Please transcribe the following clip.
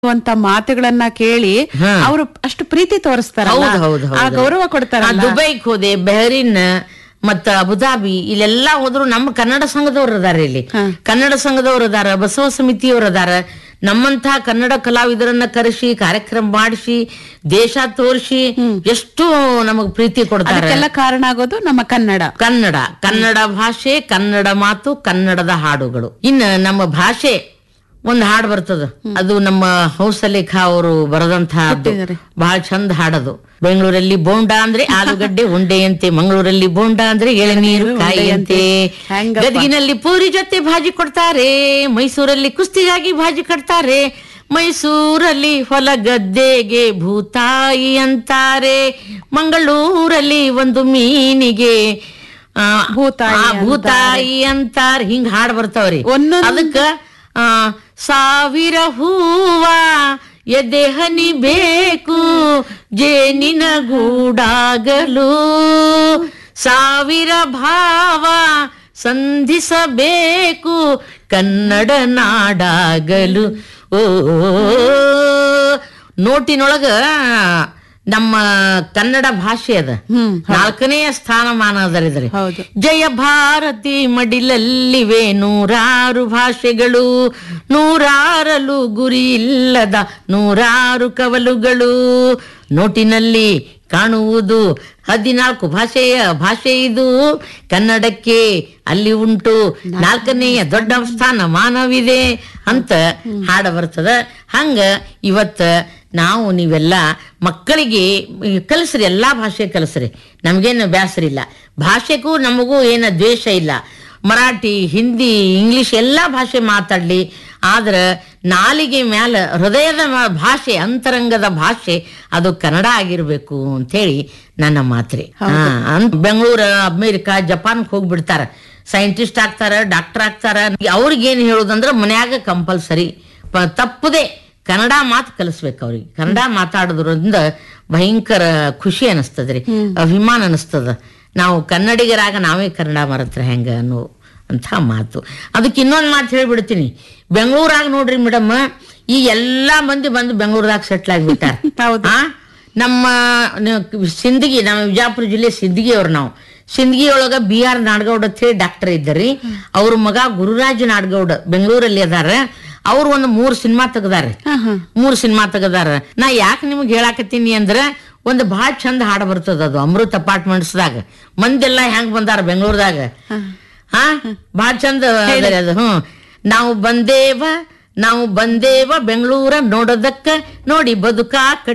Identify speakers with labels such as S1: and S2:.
S1: ಅಂತ ಮಾತುಗಳನ್ನ ಕೇಳಿ
S2: ಹಾ.
S1: ಅವರು ಅಷ್ಟು ಪ್ರೀತಿ ತೋರಿಸ್ತಾರ
S2: ಹೌದು ಹೌದು
S1: ಆ ಗೌರವ ಕೊಡ್ತಾರ
S2: ದುಬೈಗ್ ಹೋದೆ ಬೆಹರಿನ್ ಮತ್ತ ಅಬುದಾಬಿ ಇಲ್ಲೆಲ್ಲಾ ಹೋದ್ರು ನಮ್ಮ ಕನ್ನಡ ಸಂಘದವ್ರು ಅದಾರ ಇಲ್ಲಿ
S1: ಹಾ.
S2: ಕನ್ನಡ ಸಂಘದವ್ರು ಅದಾರ ಬಸವ ಸಮಿತಿಯವ್ರು ಅದಾರ ನಮ್ಮಂತಹ ಕನ್ನಡ ಕಲಾವಿದರನ್ನ ಕರೆಸಿ ಕಾರ್ಯಕ್ರಮ ಮಾಡಿಸಿ ದೇಶ ತೋರಿಸಿ ಎಷ್ಟು ನಮಗ್ ಪ್ರೀತಿ ಕೊಡ್ತಾರೆ
S1: ಅದಕ್ಕೆಲ್ಲ ಕಾರಣ ಆಗೋದು ನಮ್ಮ ಕನ್ನಡ
S2: ಕನ್ನಡ ಕನ್ನಡ ಭಾಷೆ ಕನ್ನಡ ಮಾತು ಕನ್ನಡದ ಹಾಡುಗಳು ಇನ್ನ ನಮ್ಮ ಭಾಷೆ ಒಂದ್ ಹಾಡು ಬರ್ತದ ಅದು ನಮ್ಮ ಹಂಸಲೇಖ ಅವರು ಬರೆದಂತಹ
S1: ಕೊಟ್ಟಿದ್ದಾರೆ.
S2: ಬಹಳ ಚಂದ ಹಾಡದು ಬೆಂಗಳೂರಲ್ಲಿ ಬೋಂಡ ಅಂದ್ರೆ ಆಲೂಗಡ್ಡೆ ಉಂಡೆಯಂತೆ ಮಂಗಳೂರಲ್ಲಿ ಬೋಂಡ ಅಂದ್ರೆ ಎಳನೀರು ಕಾಯಿಯಂತೆ
S1: ಹೆಂಗಪ್ಪ?
S2: ಗದಗಿನಲ್ಲಿ ಪೂರಿ ಜೊತೆ ಭಾಜಿ ಕೊಡ್ತಾರೆ ಮೈಸೂರಲ್ಲಿ ಕುಸ್ತಿಗಾಗಿ ಭಾಜಿ ಕೊಡ್ತಾರೆ ಮೈಸೂರಲ್ಲಿ ಹೊಲ ಗದ್ದೆಗೆ ಭೂತಾಯಿ ಅಂತಾರೆ ಮಂಗಳೂರಲ್ಲಿ ಒಂದು ಮೀನಿಗೆ ಆ,
S1: ಭೂತಾಯಿ
S2: ಆ, ಭೂತಾಯಿ ಅಂತಾರ ಹಿಂಗ್ ಹಾಡ್ ಬರ್ತಾವ್ರಿ
S1: ಒಂದೊಂದ್-
S2: ಅದಕ್ಕ ಆ, ಸಾವಿರ ಹೂವ ಎದೆ ಹನಿ ಬೇಕು ಜೇನಿನ ಗೂಡಾಗಲು ಸಾವಿರ ಭಾವ ಸಂಧಿಸಬೇಕು ಕನ್ನಡ ನಾಡಾಗಲು ಓ ನೋಟಿನೊಳಗ ನಮ್ಮ ಕನ್ನಡ ಭಾಷೆ ಅದ
S1: ಹ್ಮ್
S2: ನಾಲ್ಕನೆಯ ಸ್ಥಾನಮಾನ ಅದರಿದ್ರೆ
S1: ಹೌದು
S2: ಜಯ ಭಾರತಿ ಮಡಿಲಲ್ಲಿವೆ ನೂರಾರು ಭಾಷೆಗಳು ನೂರಾರಲು ಗುರಿ ಇಲ್ಲದ ನೂರಾರು ಕವಲುಗಳು ನೋಟಿನಲ್ಲಿ ಕಾಣುವುದು ಹದಿನಾಲ್ಕು ಭಾಷೆಯ ಭಾಷೆ ಇದು ಕನ್ನಡಕ್ಕೆ ಅಲ್ಲಿ ಉಂಟು ನಾಲ್ಕನೆಯ ದೊಡ್ಡ ಸ್ಥಾನ ಮಾನವಿದೆ ಅಂತ ಹಾಡ ಬರ್ತದ ಹಂಗ ಇವತ್ತ ನಾವು ನೀವೆಲ್ಲ ಮಕ್ಕಳಿಗೆ ಈ ಕಲಿಸ್ರಿ ಎಲ್ಲಾ ಭಾಷೆ ಕಲಿಸ್ರಿ ನಮ್ಗೇನು ಬೇಸರ ಇಲ್ಲ ಭಾಷೆಗೂ ನಮಗೂ ಏನ ದ್ವೇಷ ಇಲ್ಲ ಮರಾಠಿ ಹಿಂದಿ ಇಂಗ್ಲಿಷ್ ಎಲ್ಲಾ ಭಾಷೆ ಮಾತಾಡ್ಲಿ ಆದ್ರ ನಾಲಿಗೆ ಮ್ಯಾಲ ಹೃದಯದ ಮ- ಭಾಷೆ ಅಂತರಂಗದ ಭಾಷೆ ಅದು ಕನ್ನಡ ಆಗಿರ್ಬೇಕು ಅಂತೇಳಿ ನನ್ನ ಮಾತ್ರಿ ಹಾ, ಅಂದ್- ಬೆಂಗಳೂರು ಅಮೇರಿಕಾ ಜಪಾನ್ಗೆ ಹೋಗ್ಬಿಡ್ತಾರ ಸೈಂಟಿಸ್ಟ್ ಆಗ್ತಾರ ಡಾಕ್ಟರ್ ಆಗ್ತಾರ ಅವ್ರಿಗೇನ್ ಹೇಳೋದಂದ್ರ ಮನ್ಯಾಗ ಕಂಪಲ್ಸರಿ ತಪ್ಪದೆ ಕನ್ನಡ ಮಾತು ಕಲಿಸ್ಬೇಕು ಅವ್ರಿಗೆ ಕನ್ನಡ ಮಾತಾಡೋದ್ರಿಂದ ಭಯಂಕರ ಖುಷಿ ಅನಿಸ್ತದ್ರಿ ಅಭಿಮಾನ ಅನಿಸ್ತದ ನಾವು ಕನ್ನಡಿಗರಾಗ ನಾವೇ ಕನ್ನಡ ಮರತ್ರ ಹೆಂಗ ಅನ್ನೋ ಅಂತ ಮಾತು ಅದಕ್ಕೆ ಇನ್ನೊಂದು ಮಾತು ಹೇಳ್ಬಿಡ್ತೀನಿ ಬೆಂಗಳೂರಾಗ ನೋಡ್ರಿ ಮೇಡಮ್ ಈ ಎಲ್ಲಾ ಮಂದಿ ಬಂದು ಬೆಂಗಳೂರದಾಗ ಸೆಟ್ಲ್ ಆಗ್ಬಿಟ್ಟಾರ
S1: ಹೌದು.
S2: ಆ ನಮ್ಮ ನ- ಸಿಂದಗಿ ನಮ್ಮ ವಿಜಾಪುರ ಜಿಲ್ಲೆ ಸಿಂದಗಿ ಅವ್ರು ನಾವು ಸಿಂದಗಿ ಒಳಗ ಬಿ ಆರ್ ನಾಡಗೌಡ ಅಂತ ಹೇಳಿ ಡಾಕ್ಟರ್ ಇದ್ದರಿ ಅವ್ರ ಮಗ ಗುರುರಾಜ್ ನಾಡಗೌಡ ಬೆಂಗಳೂರಲ್ಲಿ ಅದಾರ ಅವ್ರು ಒಂದು ಮೂರ್ ಸಿನಿಮಾ ತೆಗ್ದಾರ
S1: ಹಾ ಹಾ
S2: ಮೂರ್ ಸಿನಿಮಾ ತೆಗದಾರ ನಾ ಯಾಕೆ ನಿಮ್ಗೆ ಹೇಳಾಕತ್ತೀನಿ ಅಂದ್ರ ಒಂದು ಬಹಳ ಚಂದ ಹಾಡು ಬರ್ತದ ಅದು ಅಮೃತ್ ಅಪಾರ್ಟ್ಮೆಂಟ್ಸ್ದಾಗ ಮಂದೆಲ್ಲ ಹೆಂಗ್ ಬಂದಾರ ಬೆಂಗಳೂರದಾಗ ಹಾ ಬಹಳ ಚಂದ ಅದರಿ ಅದು ಹ್ಮ್ ನಾವು ಬಂದೇವ ನಾವು ಬಂದೇವ ಬೆಂಗಳೂರ ನೋಡೋದಕ್ಕ ನೋಡಿ ಬದುಕಾ